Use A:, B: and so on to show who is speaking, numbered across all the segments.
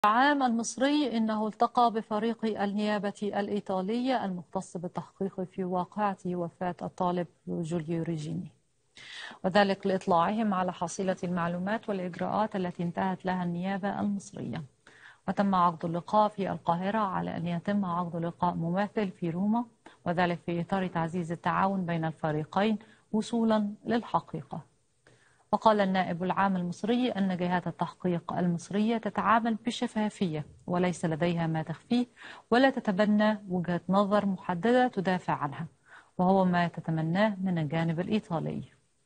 A: العام المصري إنه التقى بفريق النيابة الإيطالية المختص بالتحقيق في واقعة وفاة الطالب جوليو ريجيني وذلك لإطلاعهم على حصيلة المعلومات والإجراءات التي انتهت لها النيابة المصرية وتم عقد اللقاء في القاهرة على أن يتم عقد لقاء مماثل في روما وذلك في إطار تعزيز التعاون بين الفريقين وصولا للحقيقة وقال النائب العام المصري أن جهات التحقيق المصرية تتعامل بشفافية وليس لديها ما تخفيه ولا تتبنى وجهة نظر محددة تدافع عنها وهو ما تتمناه من الجانب الإيطالي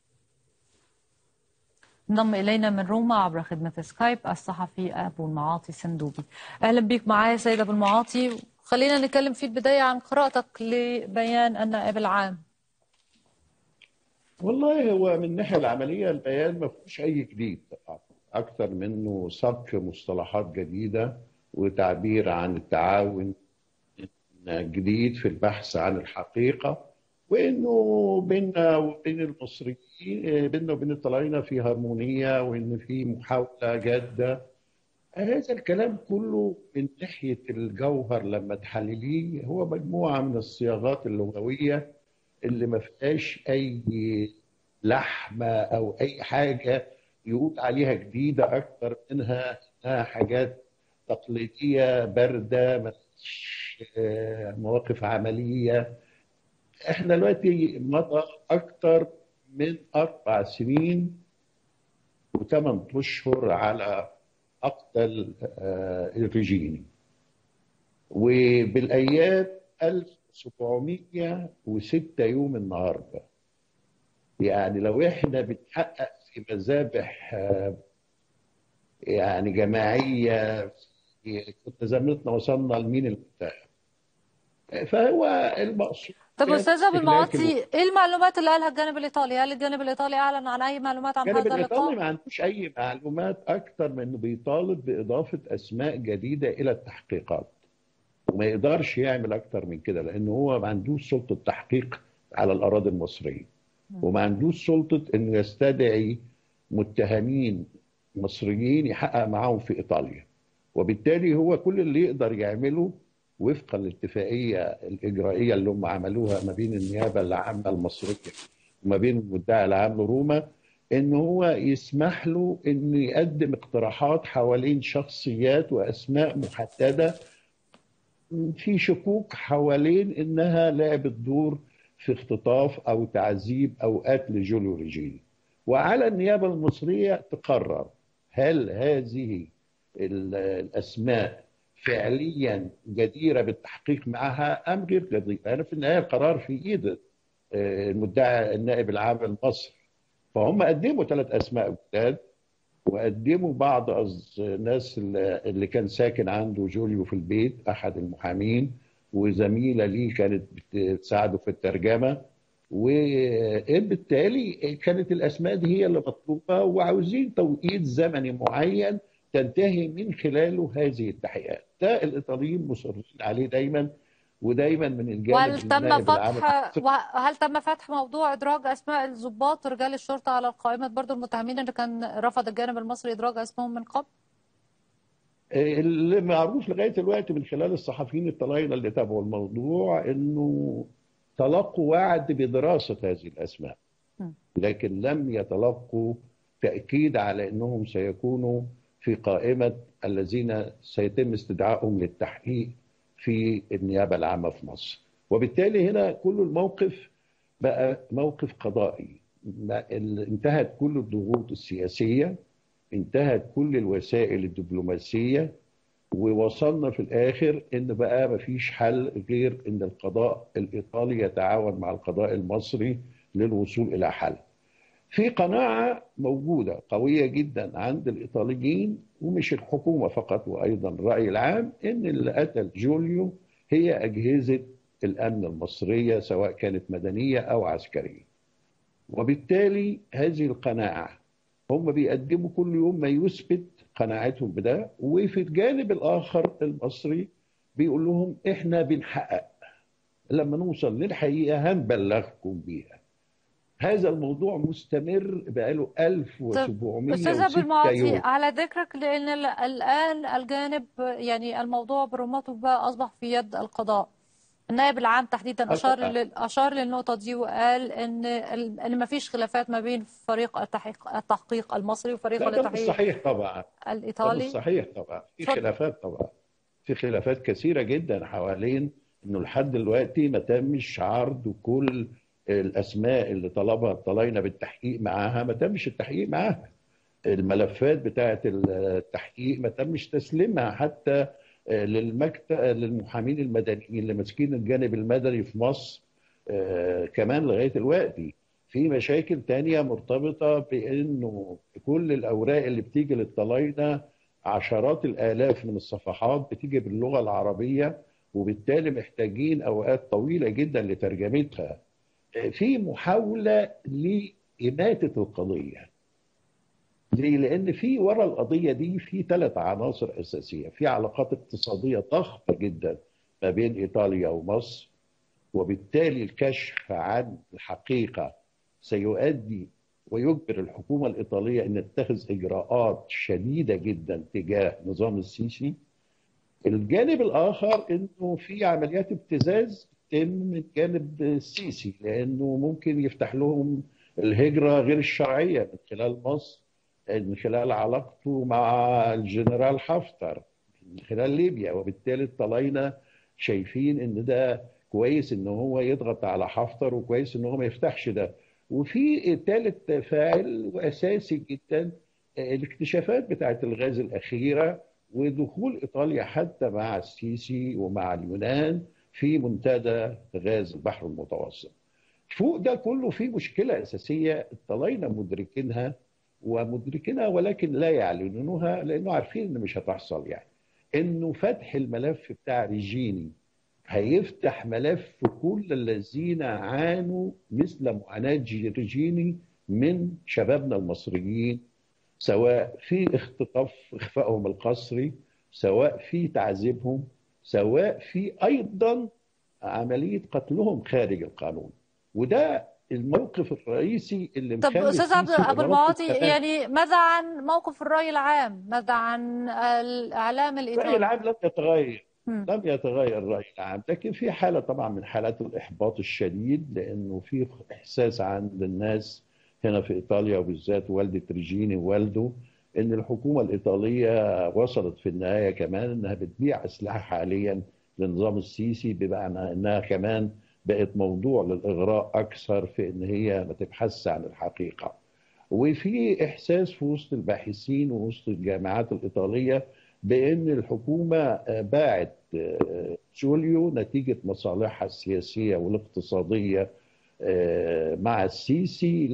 A: انضم إلينا من روما عبر خدمة سكايب الصحفي أبو المعاطي سندوبي أهلا بك معايا سيد أبو المعاطي خلينا نتكلم في البداية عن قراءتك لبيان النائب العام
B: والله هو من الناحيه العمليه البيان ما فيهوش اي جديد اكثر منه صك مصطلحات جديده وتعبير عن التعاون جديد في البحث عن الحقيقه وانه بيننا وبين المصريين بيننا وبين الطلاينه في هارمونيه وان في محاوله جاده هذا الكلام كله من ناحيه الجوهر لما تحلليه هو مجموعه من الصياغات اللغويه اللي ما فيهاش اي لحمه او اي حاجه يقول عليها جديده اكتر منها انها حاجات تقليديه بارده ما مواقف عمليه احنا دلوقتي مضى اكتر من اربع سنين وثمان اشهر على مقتل الرجيني وبالايام 1706 يوم النهارده يعني لو احنا بنحقق في مذابح يعني جماعيه كنا زمانتنا وصلنا لمين المتهم فهو المقصود
A: طب استاذ ابو المعاطي ايه المعلومات اللي قالها الجانب الايطالي؟ هل الجانب الايطالي اعلن عن اي معلومات عن هذا اللقاء؟
B: الجانب الايطالي ما عندوش اي معلومات اكثر من انه بيطالب باضافه اسماء جديده الى التحقيقات. وما يقدرش يعمل اكتر من كده لان هو ما عندوش سلطه تحقيق على الاراضي المصريه وما عندوش سلطه انه يستدعي متهمين مصريين يحقق معاهم في ايطاليا وبالتالي هو كل اللي يقدر يعمله وفقا للاتفاقيه الاجرائيه اللي هم عملوها ما بين النيابه العامه المصريه وما بين المدعي العام لروما ان هو يسمح له انه يقدم اقتراحات حوالين شخصيات واسماء محدده في شكوك حوالين انها لعبت دور في اختطاف او تعذيب او قتل جوليو ريجيني وعلى النيابه المصريه تقرر هل هذه الاسماء فعليا جديره بالتحقيق معها ام غير جديره انا في النهايه القرار في ايد المدعي النائب العام المصري فهم قدموا ثلاث اسماء جداد وقدموا بعض الناس اللي كان ساكن عنده جوليو في البيت احد المحامين وزميله ليه كانت بتساعده في الترجمه وبالتالي كانت الاسماء دي هي اللي مطلوبه وعاوزين توقيت زمني معين تنتهي من خلاله هذه التحقيقات ده الايطاليين مصرين عليه دايما ودايما من الجانب
A: وهل تم فتح وهل تم فتح موضوع ادراج اسماء الضباط ورجال الشرطه على قائمه برضو المتهمين اللي كان رفض الجانب المصري ادراج اسمهم من قبل؟
B: اللي معروف لغايه دلوقتي من خلال الصحفيين الطلاينه اللي تابعوا الموضوع انه تلقوا وعد بدراسه هذه الاسماء لكن لم يتلقوا تاكيد على انهم سيكونوا في قائمه الذين سيتم استدعائهم للتحقيق في النيابة العامة في مصر وبالتالي هنا كل الموقف بقى موقف قضائي انتهت كل الضغوط السياسية انتهت كل الوسائل الدبلوماسية ووصلنا في الآخر إن بقى مفيش حل غير إن القضاء الإيطالي يتعاون مع القضاء المصري للوصول إلى حل في قناعة موجودة قوية جدا عند الإيطاليين ومش الحكومة فقط وأيضا الرأي العام إن اللي قتل جوليو هي أجهزة الأمن المصرية سواء كانت مدنية أو عسكرية وبالتالي هذه القناعة هم بيقدموا كل يوم ما يثبت قناعتهم بده وفي الجانب الآخر المصري بيقول لهم إحنا بنحقق لما نوصل للحقيقة هنبلغكم بيها هذا الموضوع مستمر بقاله 1706
A: أستاذ أبو المعاطي
B: يوم
A: على ذكرك لأن ال- الآن الجانب يعني الموضوع برمته بقى أصبح في يد القضاء النائب العام تحديدا أشار
B: القضاء.
A: لل- أشار للنقطة دي وقال إن ال- إن ما فيش خلافات ما بين فريق التحقيق التحقيق المصري وفريق
B: لا ده مش
A: التحقيق
B: صحيح طبعا ده مش
A: الإيطالي
B: صحيح طبعا في
A: اتفضل.
B: خلافات طبعا في خلافات كثيرة جدا حوالين انه لحد دلوقتي ما تمش عرض كل الاسماء اللي طلبها الطلاينة بالتحقيق معاها ما تمش التحقيق معاها الملفات بتاعة التحقيق ما تمش تسليمها حتى للمكتب للمحامين المدنيين اللي ماسكين الجانب المدني في مصر آه، كمان لغاية دلوقتي في مشاكل تانية مرتبطة بأنه كل الأوراق اللي بتيجي للطلاينة عشرات الآلاف من الصفحات بتيجي باللغة العربية وبالتالي محتاجين أوقات طويلة جدا لترجمتها آه، في محاولة لإماتة القضية ليه؟ لأن في ورا القضية دي في ثلاث عناصر أساسية، في علاقات اقتصادية ضخمة جدا ما بين إيطاليا ومصر، وبالتالي الكشف عن الحقيقة سيؤدي ويجبر الحكومة الإيطالية أن تتخذ إجراءات شديدة جدا تجاه نظام السيسي. الجانب الآخر أنه في عمليات ابتزاز تتم من جانب السيسي لأنه ممكن يفتح لهم الهجرة غير الشرعية من خلال مصر من خلال علاقته مع الجنرال حفتر من خلال ليبيا وبالتالي الطلاينة شايفين ان ده كويس ان هو يضغط على حفتر وكويس ان هو ما يفتحش ده وفي ثالث فاعل واساسي جدا الاكتشافات بتاعت الغاز الاخيره ودخول ايطاليا حتى مع السيسي ومع اليونان في منتدى غاز البحر المتوسط فوق ده كله في مشكله اساسيه الطلاينه مدركينها ومدركينها ولكن لا يعلنونها لانه عارفين ان مش هتحصل يعني انه فتح الملف بتاع ريجيني هيفتح ملف كل الذين عانوا مثل معاناة ريجيني من شبابنا المصريين سواء في اختطاف اخفائهم القسري سواء في تعذيبهم سواء في ايضا عمليه قتلهم خارج القانون وده الموقف الرئيسي اللي
A: طب
B: مخلي
A: أستاذ عبد
B: السيسي
A: أبو
B: إمارات
A: المعاطي
B: التفاهم.
A: يعني ماذا عن موقف الرأي العام ماذا عن الإعلام
B: الرأي
A: الإيطالي
B: العام لم يتغير
A: مم.
B: لم يتغير الرأي العام لكن في حالة طبعا من حالات الإحباط الشديد لأنه في إحساس عند الناس هنا في إيطاليا وبالذات والدة ريجيني ووالده إن الحكومة الإيطالية وصلت في النهاية كمان إنها بتبيع أسلحة حاليا لنظام السيسي بمعنى إنها كمان بقت موضوع للإغراء أكثر في إن هي ما تبحثش عن الحقيقة وفي إحساس في وسط الباحثين ووسط الجامعات الإيطالية بأن الحكومة باعت جوليو نتيجة مصالحها السياسية والاقتصادية مع السيسي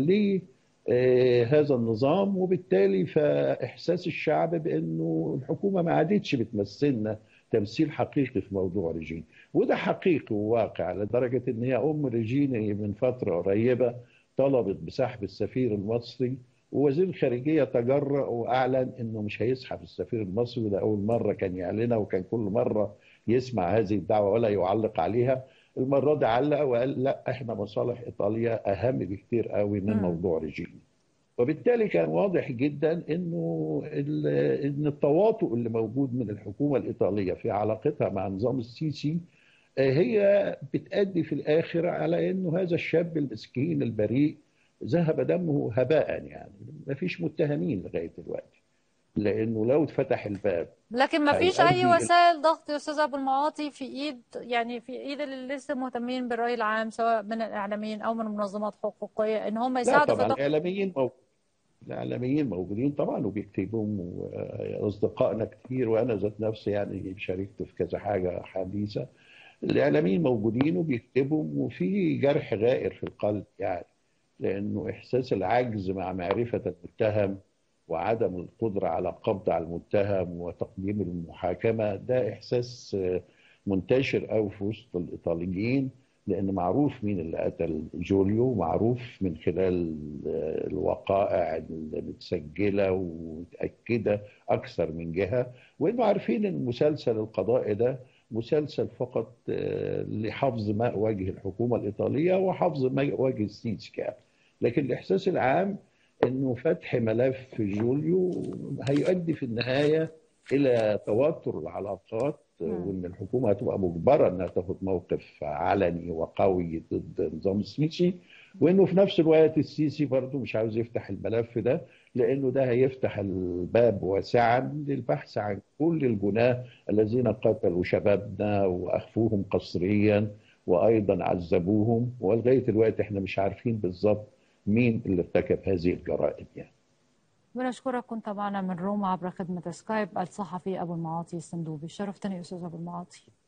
B: لهذا النظام وبالتالي فإحساس الشعب بأنه الحكومة ما عادتش بتمثلنا تمثيل حقيقي في موضوع ريجين وده حقيقي وواقع لدرجة أن هي أم ريجيني من فترة قريبة طلبت بسحب السفير المصري ووزير الخارجية تجرأ وأعلن أنه مش هيسحب السفير المصري وده أول مرة كان يعلنها وكان كل مرة يسمع هذه الدعوة ولا يعلق عليها المرة دي علق وقال لا احنا مصالح إيطاليا أهم بكتير قوي من
A: مم.
B: موضوع ريجين وبالتالي كان واضح جدا انه ال- ان التواطؤ اللي موجود من الحكومه الايطاليه في علاقتها مع نظام السيسي آه، هي بتأدي في الاخر على انه هذا الشاب المسكين البريء ذهب دمه هباء يعني ما فيش متهمين لغايه دلوقتي لانه لو اتفتح الباب
A: لكن ما فيش أي
B: هيؤدي إلى-
A: وسائل ضغط يا أستاذ أبو المعاطي في إيد يعني في إيد اللي لسه مهتمين بالرأي العام سواء من الإعلاميين أو من منظمات حقوقية إن هم
B: لا
A: يساعدوا في
B: طبعا
A: ضغط
B: الاعلاميين موجودين الاعلاميين موجودين طبعا وبيكتبوا واصدقائنا كتير وانا ذات نفسي يعني شاركت في كذا حاجه حديثه الاعلاميين موجودين وبيكتبوا وفي جرح غائر في القلب يعني لانه احساس العجز مع معرفه المتهم وعدم القدره على القبض على المتهم وتقديم المحاكمه ده احساس آه، منتشر قوي في وسط الايطاليين لان معروف مين اللي قتل جوليو معروف من خلال آه، الوقائع المتسجله ومتاكده اكثر من جهه وانه عارفين ان المسلسل القضائي ده مسلسل فقط آه، لحفظ ماء وجه الحكومه الايطاليه وحفظ ماء وجه السيسي كمان لكن الاحساس العام انه فتح ملف جوليو هيؤدي في النهايه الى توتر العلاقات وان الحكومه هتبقى مجبره انها تاخد موقف علني وقوي ضد نظام السيسي وانه في نفس الوقت السيسي برضه مش عاوز يفتح الملف ده لانه ده هيفتح الباب واسعا للبحث عن كل الجناه الذين قتلوا شبابنا واخفوهم قسريا وايضا عذبوهم ولغايه الوقت احنا مش عارفين بالظبط مين اللي ارتكب هذه الجرائم يعني.
A: بنشكرك كنت معنا من روما عبر خدمة سكايب الصحفي أبو المعاطي الصندوبي شرفتني أستاذ أبو المعاطي